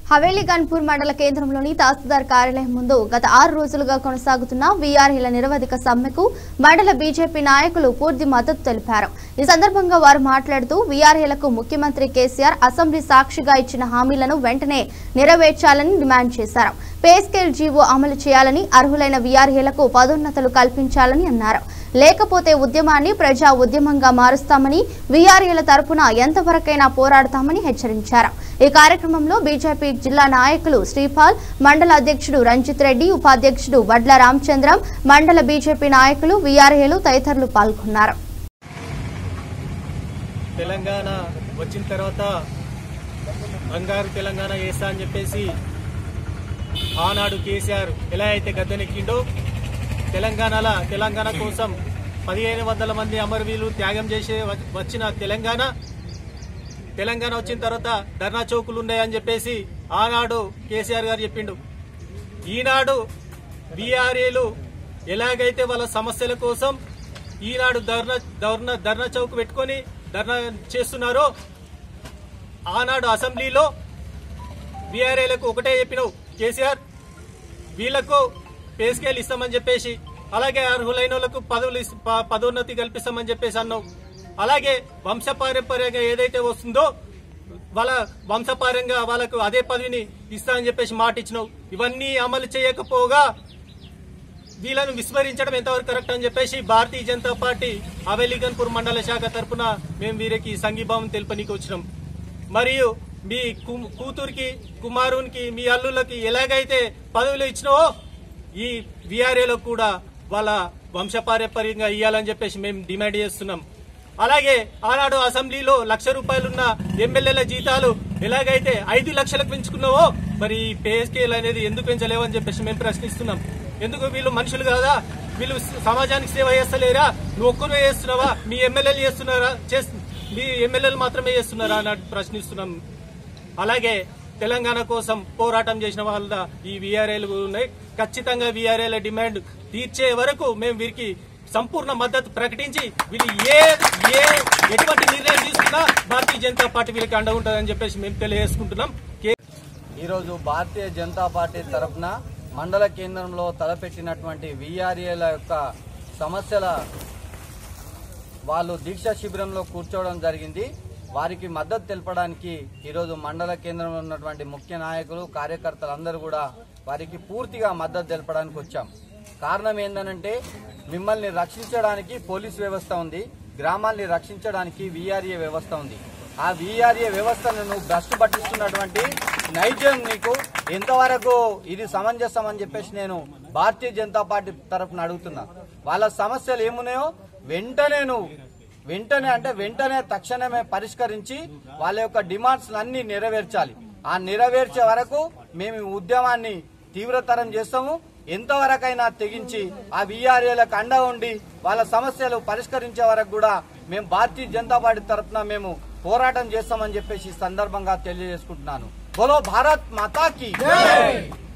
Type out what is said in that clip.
హవేలీ గన్పూర్ మండల కేంద్రంలోని తహసీల్దార్ కార్యాలయం ముందు గత ఆరు రోజులుగా కొనసాగుతున్న వీఆర్ఏల నిరవధిక సమ్మెకు మండల బీజేపీ నాయకులు పూర్తి మద్దతు తెలిపారు ఈ సందర్భంగా వారు మాట్లాడుతూ వీఆర్ఏలకు ముఖ్యమంత్రి కేసీఆర్ అసెంబ్లీ సాక్షిగా ఇచ్చిన హామీలను వెంటనే నెరవేర్చాలని డిమాండ్ చేశారు పే స్కేల్ జీవో అమలు చేయాలని అర్హులైన వీఆర్ఏలకు పదోన్నతులు కల్పించాలని అన్నారు లేకపోతే ఉద్యమాన్ని ప్రజా ఉద్యమంగా మారుస్తామని వీఆర్ఏల తరపున ఎంతవరకైనా పోరాడతామని హెచ్చరించారు ఈ కార్యక్రమంలో బీజేపీ జిల్లా నాయకులు శ్రీపాల్ మండల అధ్యక్షుడు రంజిత్ రెడ్డి ఉపాధ్యక్షుడు వడ్ల రామచంద్రం మండల బీజేపీ నాయకులు వీఆర్ఏలు తదితరులు పాల్గొన్నారు తెలంగాణ వచ్చిన తర్వాత బంగారు తెలంగాణ వేస్తా అని చెప్పేసి ఆనాడు కేసీఆర్ ఎలా అయితే గద్దెనెక్కిండో తెలంగాణలో తెలంగాణ కోసం పదిహేను వందల మంది అమరవీరులు త్యాగం చేసే వ- వచ్చిన తెలంగాణ తెలంగాణ వచ్చిన తర్వాత ధర్నా చౌకులు ఉన్నాయని చెప్పేసి ఆనాడు కేసీఆర్ గారు చెప్పిండు ఈనాడు బీఆర్ఏలు ఎలాగైతే వాళ్ళ సమస్యల కోసం ఈనాడు ధర్నా ధర్నా ధర్నా చౌక్ పెట్టుకొని ధర్నా చేస్తున్నారో ఆనాడు అసెంబ్లీలో బీఆర్ఏలకు ఒకటే చెప్పినావు కేసీఆర్ వీళ్లకు పే స్కేల్ ఇస్తామని చెప్పేసి అలాగే అర్హులైన వాళ్ళకు పదవులు ఇస్- ప- పదోన్నతి కల్పిస్తామని చెప్పేసి అన్నావు అలాగే వంశపారంపర్యంగా ఏదైతే వస్తుందో వాళ్ళ వంశపారంగా వాళ్ళకు అదే పదవిని ఇస్తామని చెప్పేసి మాట ఇచ్చినావు ఇవన్నీ అమలు చేయకపోగా వీళ్ళను విస్మరించడం ఎంతవరకు కరెక్ట్ అని చెప్పేసి భారతీయ జనతా పార్టీ అవెలిగన్పూర్ మండల శాఖ తరపున మేము వీరికి సంఘీభావం తెలుపనీకి వచ్చినాం మరియు మీ కు- కూతురికి కుమారునికి మీ అల్లులకి ఎలాగైతే పదవులు ఇచ్చినావో ఈ విఆర్ఏలో కూడా వాళ్ళ వంశపారంపర్యంగా ఇవ్వాలని చెప్పేసి మేము డిమాండ్ చేస్తున్నాం అలాగే ఆనాడు అసెంబ్లీలో లక్ష రూపాయలున్న ఎమ్మెల్యేల జీతాలు ఎలాగైతే ఐదు లక్షలకు పెంచుకున్నావో మరి ఈ పే స్కేల్ అనేది ఎందుకు పెంచలేవని చెప్పేసి మేము ప్రశ్నిస్తున్నాం ఎందుకు వీళ్ళు మనుషులు కాదా వీళ్ళు సమాజానికి సేవ చేస్తలేరా నువ్వు ఒక్కరు చేస్తున్నావా మీ ఎమ్మెల్యేలు చేస్తున్నారా చేస్- మీ ఎమ్మెల్యేలు మాత్రమే చేస్తున్నారా అని ప్రశ్నిస్తున్నాం అలాగే తెలంగాణ కోసం పోరాటం చేసిన వాళ్ళ ఈ వీఆర్ఏలు ఉన్నాయి ఖచ్చితంగా వీఆర్ఏల డిమాండ్ తీర్చే వరకు మేము వీరికి సంపూర్ణ మద్దతు ప్రకటించి వీళ్ళు ఏ ఏ ఎటువంటి నిర్ణయం తీసుకున్నా భారతీయ జనతా పార్టీ వీళ్ళకి అండ ఉంటుందని చెప్పేసి మేము తెలియజేసుకుంటున్నాం కే- ఈరోజు భారతీయ జనతా పార్టీ తరఫున మండల కేంద్రంలో తలపెట్టినటువంటి విఆర్ఏల యొక్క సమస్యల వాళ్ళు దీక్ష శిబిరంలో కూర్చోవడం జరిగింది వారికి మద్దతు తెలపడానికి ఈరోజు మండల కేంద్రంలో ఉన్నటువంటి ముఖ్య నాయకులు కార్యకర్తలు అందరూ కూడా వారికి పూర్తిగా మద్దతు తెలపడానికి వచ్చాం కారణం ఏంటనంటే మిమ్మల్ని రక్షించడానికి పోలీస్ వ్యవస్థ ఉంది గ్రామాల్ని రక్షించడానికి విఆర్ఏ వ్యవస్థ ఉంది ఆ విఆర్ఏ వ్యవస్థను నువ్వు భ్రష్టు పట్టిస్తున్నటువంటి నైజం నీకు ఎంతవరకు ఇది సమంజసం అని చెప్పేసి నేను భారతీయ జనతా పార్టీ తరఫున అడుగుతున్నా వాళ్ళ సమస్యలు ఏమున్నాయో వెంటనే నువ్వు వెంటనే అంటే వెంటనే తక్షణమే పరిష్కరించి వాళ్ళ యొక్క డిమాండ్స్ అన్ని నెరవేర్చాలి ఆ నెరవేర్చే వరకు మేము ఈ ఉద్యమాన్ని తీవ్రతరం చేస్తాము ఎంతవరకైనా తెగించి ఆ విఆర్ఏలకు అండ ఉండి వాళ్ళ సమస్యలు పరిష్కరించే వరకు కూడా మేము భారతీయ జనతా పార్టీ తరఫున మేము పోరాటం చేస్తామని చెప్పేసి ఈ సందర్భంగా తెలియజేసుకుంటున్నాను బోలో భారత్ మాతాకి